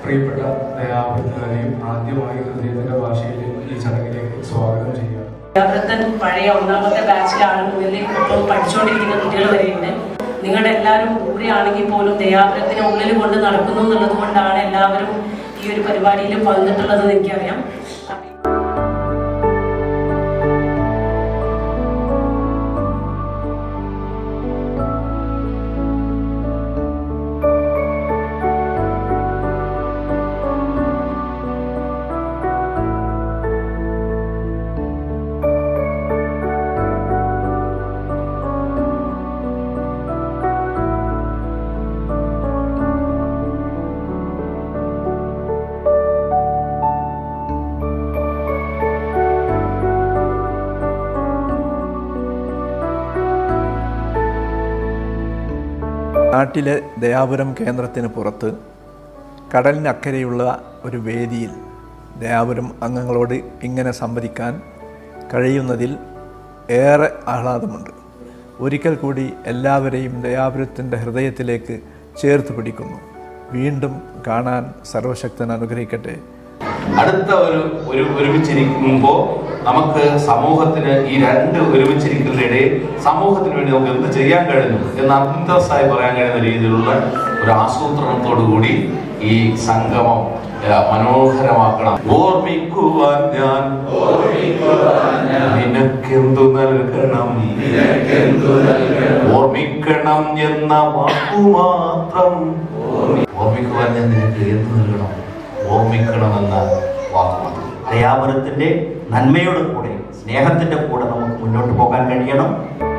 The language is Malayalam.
പ്രിയപ്പെട്ട ദയാവൃത്തനെയും ആദ്യമായി ഹൃദയത്തിന്റെ ഭാഷയിൽ ഈ ചടങ്ങിലേക്ക് സ്വാഗതം ചെയ്യുക വ്രതൻ പഴയ ഒന്നാമത്തെ ബാച്ചിലാണ് മുതൽ ഇപ്പോൾ പഠിച്ചുകൊണ്ടിരിക്കുന്ന കുട്ടികൾ വരെയുണ്ട് നിങ്ങളുടെ എല്ലാവരും കൂടെയാണെങ്കിൽ പോലും ദയാവ്രത്തിനെ ഉള്ളിൽ കൊണ്ട് നടക്കുന്നു എന്നുള്ളത് കൊണ്ടാണ് എല്ലാവരും ഈ ഒരു പരിപാടിയിൽ പങ്കെടുത്തുള്ളതെന്ന് എനിക്കറിയാം നാട്ടിലെ ദയാപുരം കേന്ദ്രത്തിന് പുറത്ത് കടലിനക്കരെയുള്ള ഒരു വേദിയിൽ ദയാപുരം അംഗങ്ങളോട് ഇങ്ങനെ സംവദിക്കാൻ കഴിയുന്നതിൽ ഏറെ ആഹ്ലാദമുണ്ട് ഒരിക്കൽ കൂടി എല്ലാവരെയും ദയാപുരത്തിൻ്റെ ഹൃദയത്തിലേക്ക് ചേർത്ത് പിടിക്കുന്നു വീണ്ടും കാണാൻ സർവശക്തൻ അനുഗ്രഹിക്കട്ടെ അടുത്ത ഒരു ഒരു ഒരുമിച്ചിരിക്കുമ്പോൾ നമുക്ക് സമൂഹത്തിന് ഈ രണ്ട് ഒരുമിച്ചിരിക്കുന്നതിന്റെ ഇടയിൽ സമൂഹത്തിന് വേണ്ടി നമുക്ക് എന്ത് ചെയ്യാൻ കഴിഞ്ഞു എന്ന് അന്തസ്സായി പറയാൻ കഴിയുന്ന രീതിയിലുള്ള ഒരു ആസൂത്രണത്തോടു കൂടി ഈ സംഗമം ആ, മനോഹരമാക്കണം ഓർമ്മിക്കുവാൻ ഞാൻ നിനക്കെന്തു നൽകണം ഓർമ്മിക്കണം എന്ന വാക്കു മാത്രം ഓർമ്മിക്കുവാൻ ഞാൻ നിനക്ക് എന്ത് നൽകണം ഓർമ്മിക്കണമെന്ന വാക്കു മാത്രം ദയാപുരത്തിന്റെ നന്മയുടെ കൂടെ സ്നേഹത്തിന്റെ കൂടെ നമുക്ക് മുന്നോട്ട് പോകാൻ കഴിയണം